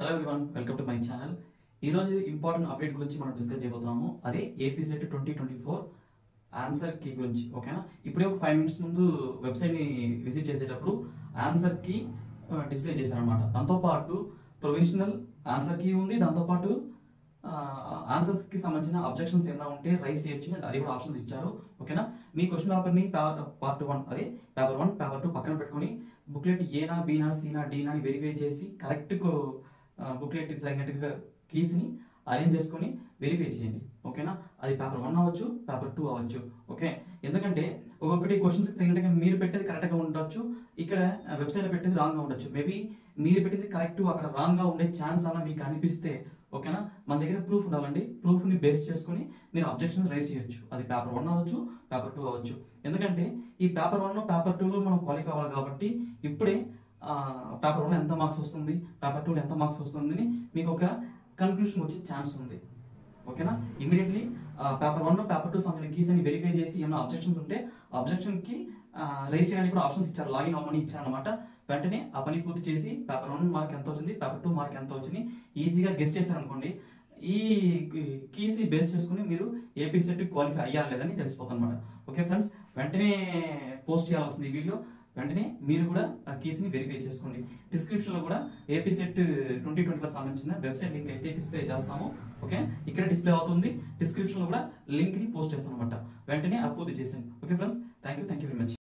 hello everyone welcome to my channel ఈ రోజు important update గురించి మనం డిస్కస్ చేయబోతున్నాము అదే AP SET twenty twenty four answer key గురించి ఓకేనా ఇప్పుడే ఒక ఫైవ్ మినిట్స్ ముందు వెబ్సైట్ ని విజిట్ చేసేటప్పుడు ఆన్సర్ కీ డిస్ప్లే చేశారనమాట దాంతోపాటు ప్రొవిజనల్ ఆన్సర్ కీ ఉంది దాంతోపాటు ఆన్సర్స్ కి సంబంధించిన అబ్జెక్షన్స్ ఏమైనా ఉంటే రైస్ చేయొచ్చు and అది కూడా ఆప్షన్స్ ఇచ్చారు ఓకేనా మీ క్వశ్చన్ పేపర్ ని పార్ట్ వన్ అదే పేపర్ వన్ పేపర్ టూ పక్కన పెట్టుకొని బుక్లెట్ ఏనా బీనా సీనా డీనా అని వెరిఫై చేసి కరెక్ట్ బుక్లెట్ తగినట్టుగా కీస్ ని అరేంజ్ చేసుకొని వెరిఫై చేయండి ఓకేనా అది పేపర్ వన్ అవ్వచ్చు పేపర్ టూ అవ్వచ్చు ఓకే ఎందుకంటే ఒక్కొక్కటి క్వశ్చన్స్ తగినట్టుగా మీరు పెట్టేది కరెక్ట్ గా ఉండొచ్చు ఇక్కడ వెబ్సైట్ లో పెట్టేది రాంగ్ గా ఉండొచ్చు మేబీ మీరు పెట్టేది కరెక్ట్ అక్కడ రాంగ్ గా ఉండే ఛాన్స్ అలా మీకు అనిపిస్తే ఓకేనా మన దగ్గర ప్రూఫ్ ఉండాలండి ప్రూఫ్ ని బేస్ చేసుకుని మీరు అబ్జెక్షన్ రైజ్ చేయొచ్చు అది పేపర్ వన్ అవ్వచ్చు పేపర్ టూ అవ్వచ్చు ఎందుకంటే ఈ పేపర్ వన్ పేపర్ టూలో మనం క్వాలిఫై అవ్వాలి కాబట్టి ఇప్పుడే పేపర్ వన్ ఎంత మార్క్స్ వస్తుంది పేపర్ టూలో ఎంత మార్క్స్ వస్తుంది అని మీకు ఒక కన్క్లూషన్ వచ్చే ఛాన్స్ ఉంది ఓకేనా immediately paper one paper two సంబంధించిన కీస్ అని వెరిఫై చేసి ఏమైనా అబ్జెక్షన్స్ ఉంటే అబ్జెక్షన్ కి రైజ్ చేయడానికి కూడా ఆప్షన్స్ ఇచ్చారు లాగిన్ అవ్వమని ఇచ్చారు అనమాట వెంటనే ఆ పని పూర్తి చేసి పేపర్ వన్ మార్క్ ఎంత వచ్చింది పేపర్ టూ మార్క్ ఎంత వచ్చింది ఈజీగా గెస్ట్ చేశారనుకోండి ఈ కీస్ బేస్ చేసుకుని మీరు ఏపీ సెట్ క్వాలిఫై అయ్యారా లేదని తెలిసిపోతుంది అనమాట ఓకే ఫ్రెండ్స్ వెంటనే పోస్ట్ చేయాల్సింది ఈ వీడియో వెంటనే మీరు కూడా ఆ కీస్ ని వెరిఫై చేసుకోండి డిస్క్రిప్షన్ లో కూడా ఏపీ సెట్ ట్వంటీ ట్వంటీ సంబంధించిన వెబ్సైట్ లింక్ అయితే డిస్ప్లే చేస్తాము ఓకే ఇక్కడ డిస్ప్లే అవుతుంది డిస్క్రిప్షన్ లో కూడా లింక్ ని పోస్ట్ చేస్తాను అనమాట వెంటనే ఆ పూర్తి చేసాను okay friends thank you thank you very much